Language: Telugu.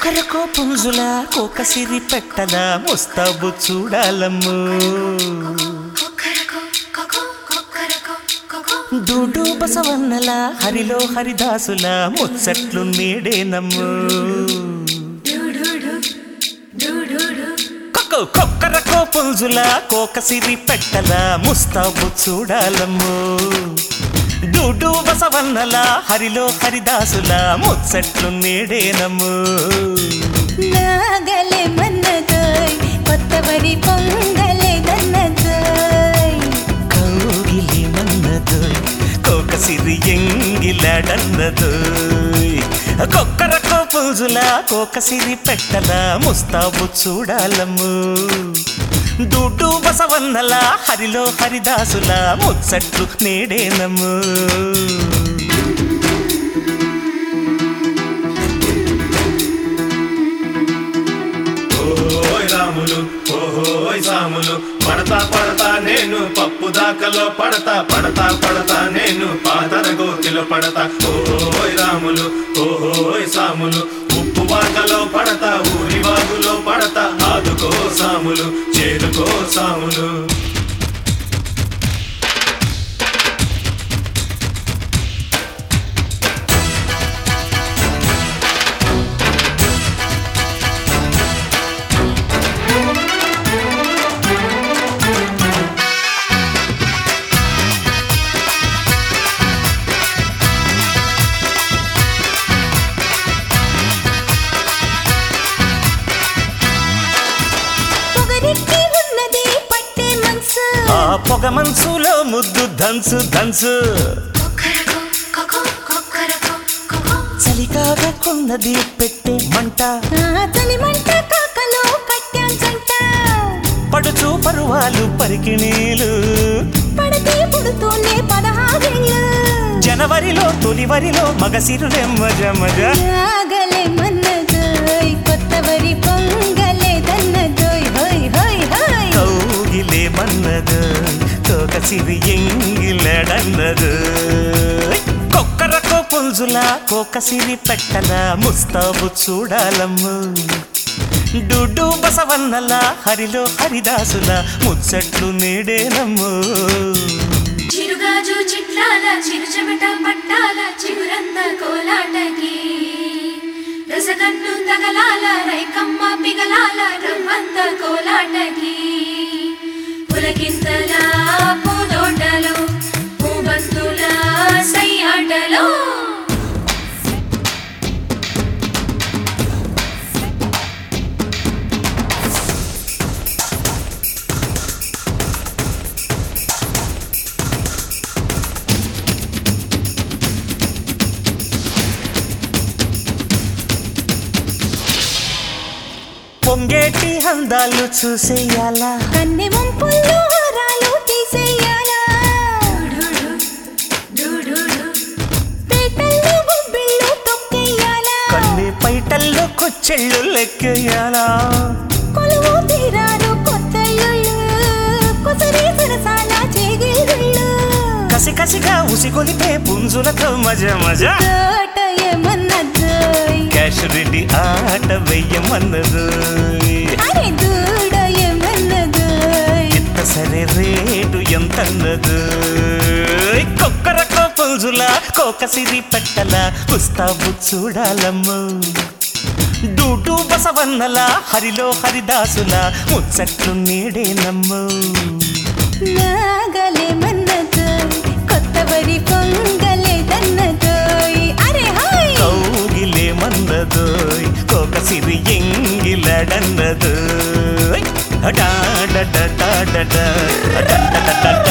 కొక్కరకో పుంజుల కోకసిరి పెట్టల ముస్తాబు చూడాలమ్ము డూడు బసవన్నల హరిలో హరిదాసుల ముచ్చట్లు నేడేనమ్ము కొక్కో కొక్కరకో పుంజుల కోకసిరి పెట్టల ముస్తాబు చూడాలమ్ము డూడు బసవన్నల హరిలో హరిదాసుల ముచ్చట్లు నేడేనమ్ము నాగలే మన్నదోయ్ కొత్త వరి పొంగలే దన్నదోయ్ కౌగిలి మన్నదు కోకసిరి ఎంగిలాడన్నదు కొక్కరకో పూజుల కోకసిరి పెట్టల ముస్తాబు చూడాలమ్ము దుడ్డు బసవన్నల హరిలో హరిదాసుల ముచ్చట్లు నేడేనమ్ము ఓయ్ రాములు ఓహోయ్ సాములు పడతా పడతా నేను పప్పు దాకలో పడతా పడతా పడతా నేను పాతర గోతిలో పడతా ఓహోయ్ రాములు ఓహోయ్ సాములు ఉప్పు వాకలో పడతా ఊరి వాగులో పడతా ఆదుకో సాములు చేరుకో సాములు పొగరెక్కి ఉన్నది పట్టే మనసు ఆ పొగ మనసులో ముద్దు ధన్సు ధన్సు చలికాగా కొన్నది పెట్టే మంట ఆ చలిమంట కాకలో కట్టాం జంట పడుచు పరువాలు పరికిణీలు పడితే పుడుతూనే పదహారేళ్ళు జనవరిలో తొలివరిలో మగసిరు మజ మజ నాగలే మన్నదోయ్ కొత్త వరి పొంగలే దన్నదోయ్ హోయ్ హోయ్ హోయ్ కౌగిలే మన్నదు కోకసిరి ఎంగిలడన్నదు కొక్కరకో పుంజుల కోకసిరి పెట్టల ముస్తాబు చూడాలమ్ము డుడ్డు బసవన్నల హరిలో హరిదాసుల ముచ్చట్లు నేడేనమ్ము చిరుగాజు చిట్లాల చిరుచెమట పట్టాల చిగురంత కోలాటకి రసగన్ను తగలాల రైకమ్మ పిగలాల రవ్వంత కోలాటకి పులకింతల పూదోటలో పూబంతుల సయ్యాటలో పొంగేటి అందాలు చూసేయాలా కన్నె వంపుల్లో హారాలు తీసేయాలా పేటల్లో బొబ్బిళ్ళు తొక్కేయాలా కన్ని పైటల్లో కొచ్చెళ్ళు లెక్కేయాలా కొలువు తీరారు కొత్త ఇళ్ళు కొసరి సరసాల చేగిళ్ళు కసి కసిగా ఉసిగొలిపే పుంజులతో మజ మజ తోట ఏమన్నదోయ్ క్యాష్ రెడ్డి ఆట వెయ్యమన్నదు అరే దూడ ఏమన్నదోయ్ ఎంత సరే రేటు ఎంతన్నదు కొక్కరకో పుంజుల కోకసిరి పెట్టల పుస్తాబు చూడాలమ్ము డూటు బసవన్నల హరిలో హరిదాసుల ముచ్చట్లు నేడేనమ్ము నాగలే మన్నదోయ్ కొత్త వరి పొంగలే దన్నదోయ్ అరే హాయ్ కౌగిలే మన్నదోయ్ కోకసిరి ఎంగిలడన్నదోయ్ డా డా డా డా డా డా డా డా డా డా